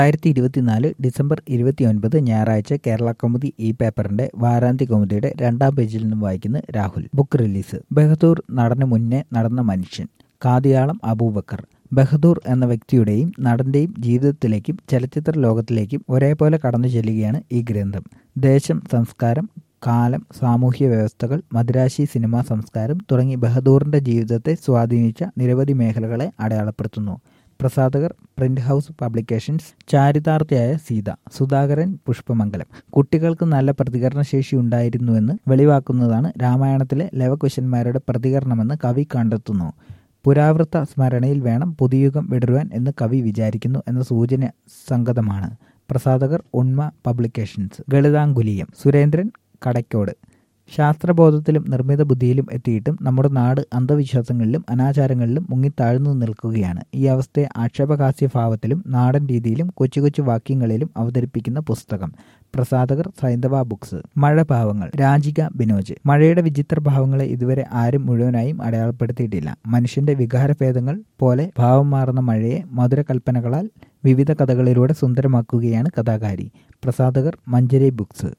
രണ്ടായിരത്തി ഇരുപത്തിനാല് ഡിസംബർ ഇരുപത്തിയൊൻപത് ഞായറാഴ്ച കേരള കൗമുദി ഈ പേപ്പറിന്റെ വാരാന്ത്യ കൗമുദിയുടെ രണ്ടാം പേജിൽ നിന്നും വായിക്കുന്ന രാഹുൽ ബുക്ക് റിലീസ് ബഹദൂർ നടന് മുന്നേ നടന്ന മനുഷ്യൻ കാതിയാളം അബൂബക്കർ ബഹദൂർ എന്ന വ്യക്തിയുടെയും നടന്റെയും ജീവിതത്തിലേക്കും ചലച്ചിത്ര ലോകത്തിലേക്കും ഒരേപോലെ കടന്നു ചെല്ലുകയാണ് ഈ ഗ്രന്ഥം ദേശം സംസ്കാരം കാലം സാമൂഹ്യ വ്യവസ്ഥകൾ മദ്രാശി സിനിമാ സംസ്കാരം തുടങ്ങി ബഹദൂറിന്റെ ജീവിതത്തെ സ്വാധീനിച്ച നിരവധി മേഖലകളെ അടയാളപ്പെടുത്തുന്നു പ്രസാധകർ പ്രിന്റ് ഹൗസ് പബ്ലിക്കേഷൻസ് ചാരിതാർത്ഥ്യായ സീത സുധാകരൻ പുഷ്പമംഗലം കുട്ടികൾക്ക് നല്ല പ്രതികരണശേഷി ഉണ്ടായിരുന്നുവെന്ന് വെളിവാക്കുന്നതാണ് രാമായണത്തിലെ ലവകുശന്മാരുടെ പ്രതികരണമെന്ന് കവി കണ്ടെത്തുന്നു പുരാവൃത്ത സ്മരണയിൽ വേണം പുതുയുഗം വിടരുവാൻ എന്ന് കവി വിചാരിക്കുന്നു എന്ന സൂചന സംഗതമാണ് പ്രസാധകർ ഉണ്മ പബ്ലിക്കേഷൻസ് ഗളിതാങ്കുലീയം സുരേന്ദ്രൻ കടയ്ക്കോട് ശാസ്ത്രബോധത്തിലും നിർമ്മിത ബുദ്ധിയിലും എത്തിയിട്ടും നമ്മുടെ നാട് അന്ധവിശ്വാസങ്ങളിലും അനാചാരങ്ങളിലും മുങ്ങിത്താഴ്ന്നു നിൽക്കുകയാണ് ഈ അവസ്ഥയെ ആക്ഷേപഹാസ്യ ഭാവത്തിലും നാടൻ രീതിയിലും കൊച്ചു കൊച്ചു വാക്യങ്ങളിലും അവതരിപ്പിക്കുന്ന പുസ്തകം പ്രസാധകർ സൈന്ധവ ബുക്സ് മഴഭാവങ്ങൾ രാജിക ബിനോജ് മഴയുടെ വിചിത്ര ഭാവങ്ങളെ ഇതുവരെ ആരും മുഴുവനായും അടയാളപ്പെടുത്തിയിട്ടില്ല മനുഷ്യന്റെ വികാരഭേദങ്ങൾ പോലെ ഭാവം മാറുന്ന മഴയെ മധുരകൽപ്പനകളാൽ വിവിധ കഥകളിലൂടെ സുന്ദരമാക്കുകയാണ് കഥാകാരി പ്രസാധകർ മഞ്ചരി ബുക്സ്